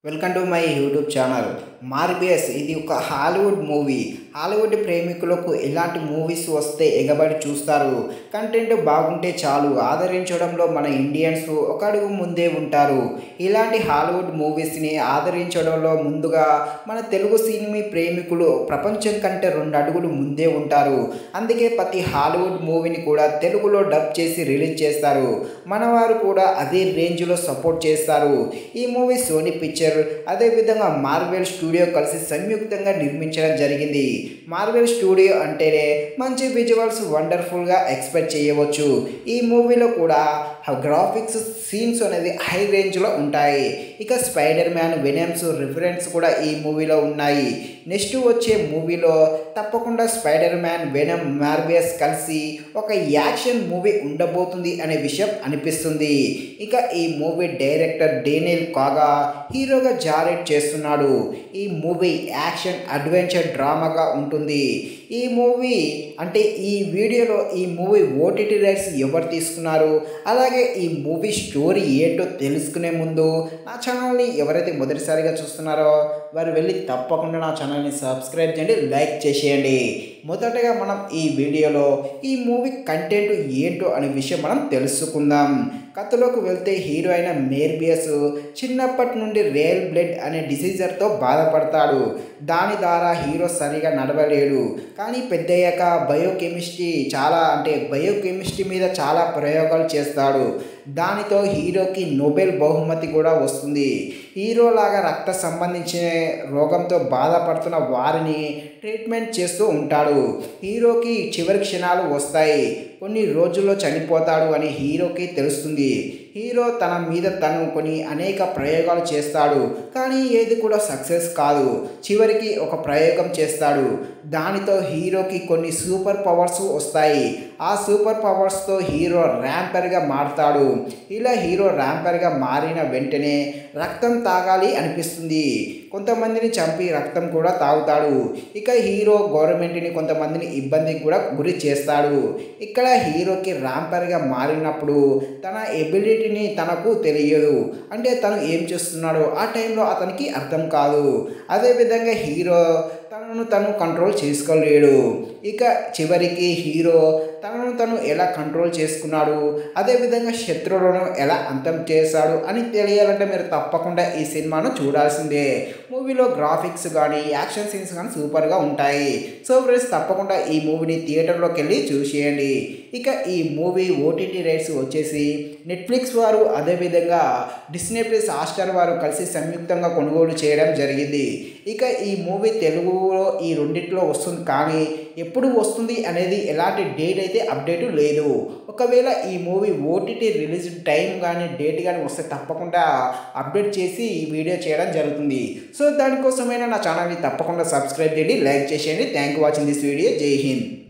welcome to my YouTube channel Morbius ఇది ఒక Hollywood movie Hollywood ప్రేమికులకు ఎలాంటి మూవీస్ వస్తే ఎగబడి చూస్తారు కంటెంట్ బాగుంటే చాలు ఆదరించడంలో మన ఇండియన్స్ ఒక అడుగు ముందే ఉంటారు ఇలాంటి హాలీవుడ్ మూవీస్ని ఆదరించడంలో ముందుగా మన తెలుగు సినిమా ప్రేమికులు ప్రపంచం కంటే రెండు అడుగులు ముందే ఉంటారు అందుకే ప్రతి హాలీవుడ్ మూవీని కూడా తెలుగులో డబ్ చేసి రిలీజ్ చేస్తారు మన వారు కూడా అదే రేంజ్లో సపోర్ట్ చేస్తారు ఈ మూవీ సోనీ పిక్చర్ అదేవిధంగా మార్వెల్ స్టూడియో కలిసి సంయుక్తంగా నిర్మించడం జరిగింది మార్వెల్ స్టూడియో అంటేనే మంచి విజువల్స్ వండర్ఫుల్గా ఎక్స్పెక్ట్ చేయవచ్చు ఈ మూవీలో కూడా గ్రాఫిక్స్ సీన్స్ అనేది హై రేంజ్లో ఉంటాయి ఇక స్పైడర్ మ్యాన్ వినమ్స్ రిఫరెన్స్ కూడా ఈ మూవీలో ఉన్నాయి నెక్స్ట్ వచ్చే మూవీలో తప్పకుండా స్పైడర్ మ్యాన్ వెనమ్ మార్బియస్ కలిసి ఒక యాక్షన్ మూవీ ఉండబోతుంది అనే విషయం అనిపిస్తుంది ఇక ఈ మూవీ డైరెక్టర్ డేనియల్ కాగా హీరోగా జారేట్ చేస్తున్నాడు ఈ మూవీ యాక్షన్ అడ్వెంచర్ డ్రామాగా ఉంటుంది ఈ మూవీ అంటే ఈ వీడియోలో ఈ మూవీ ఓటీటీ రైట్స్ ఎవరు తీసుకున్నారు అలాగే ఈ మూవీ స్టోరీ ఏంటో తెలుసుకునే ముందు నా ఛానల్ని ఎవరైతే మొదటిసారిగా చూస్తున్నారో వారు వెళ్ళి తప్పకుండా నా ఛానల్ని సబ్స్క్రైబ్ చేయండి లైక్ చేసేయండి మొదటగా మనం ఈ వీడియోలో ఈ మూవీ కంటెంట్ ఏంటో అనే విషయం మనం తెలుసుకుందాం కథలోకి వెళ్తే హీరో అయిన మేర్బియస్ చిన్నప్పటి నుండి రియల్ బ్లడ్ అనే డిసీజర్తో బాధపడతాడు దాని ద్వారా హీరో సరిగా నడవలేడు కానీ పెద్దయ్యాక బయోకెమిస్ట్రీ చాలా అంటే బయోకెమిస్ట్రీ మీద చాలా ప్రయోగాలు చేస్తాడు దానితో హీరోకి నోబెల్ బహుమతి కూడా వస్తుంది హీరోలాగా రక్త సంబంధించిన రోగంతో బాధపడుతున్న వారిని ట్రీట్మెంట్ చేస్తూ ఉంటాడు హీరోకి చివరి క్షణాలు వస్తాయి కొన్ని రోజుల్లో చనిపోతాడు అని హీరోకి తెలుస్తుంది హీరో తన మీద తను కొన్ని అనేక ప్రయోగాలు చేస్తాడు కానీ ఏది కూడా సక్సెస్ కాదు చివరికి ఒక ప్రయోగం చేస్తాడు దానితో హీరోకి కొన్ని సూపర్ పవర్స్ వస్తాయి ఆ సూపర్ పవర్స్తో హీరో ర్యాంపర్గా మారుతాడు ఇలా హీరో ర్యాంపర్గా మారిన వెంటనే రక్తం తాగాలి అనిపిస్తుంది కొంతమందిని చంపి రక్తం కూడా తాగుతాడు ఇక హీరో గవర్నమెంట్ని కొంతమందిని ఇబ్బందికి కూడా గురి చేస్తాడు ఇక్కడ హీరోకి ర్యాంపర్గా మారినప్పుడు తన ఎబిలిటీని తనకు తెలియదు అంటే తను ఏం చేస్తున్నాడో ఆ టైంలో అతనికి అర్థం కాదు అదేవిధంగా హీరో తనను తను కంట్రోల్ చేసుకోలేడు ఇక చివరికి హీరో తనను తను ఎలా కంట్రోల్ చేసుకున్నాడు అదేవిధంగా శత్రువులను ఎలా అంతం చేశాడు అని తెలియాలంటే మీరు తప్పకుండా ఈ సినిమాను చూడాల్సిందే మూవీలో గ్రాఫిక్స్ కానీ యాక్షన్ సీన్స్ కానీ సూపర్గా ఉంటాయి సో ఫ్రెండ్స్ తప్పకుండా ఈ మూవీని థియేటర్లోకి వెళ్ళి చూసేయండి ఇక ఈ మూవీ ఓటీటీ రైట్స్ వచ్చేసి నెట్ఫ్లిక్స్ వారు అదేవిధంగా డిస్నీ ప్లస్ హాస్టార్ వారు కలిసి సంయుక్తంగా కొనుగోలు చేయడం జరిగింది ఇక ఈ మూవీ తెలుగులో ఈ రెండిట్లో వస్తుంది కానీ ఎప్పుడు వస్తుంది అనేది ఎలాంటి డేట్ అయితే అప్డేట్ లేదు ఒకవేళ ఈ మూవీ ఓటీటీ రిలీజ్ టైం కానీ డేట్ కానీ వస్తే తప్పకుండా అప్డేట్ చేసి ఈ వీడియో చేయడం జరుగుతుంది సో దానికోసమైనా నా ఛానల్ని తప్పకుండా సబ్స్క్రైబ్ చేయండి లైక్ చేసేయండి thank you watching this video జై హింద్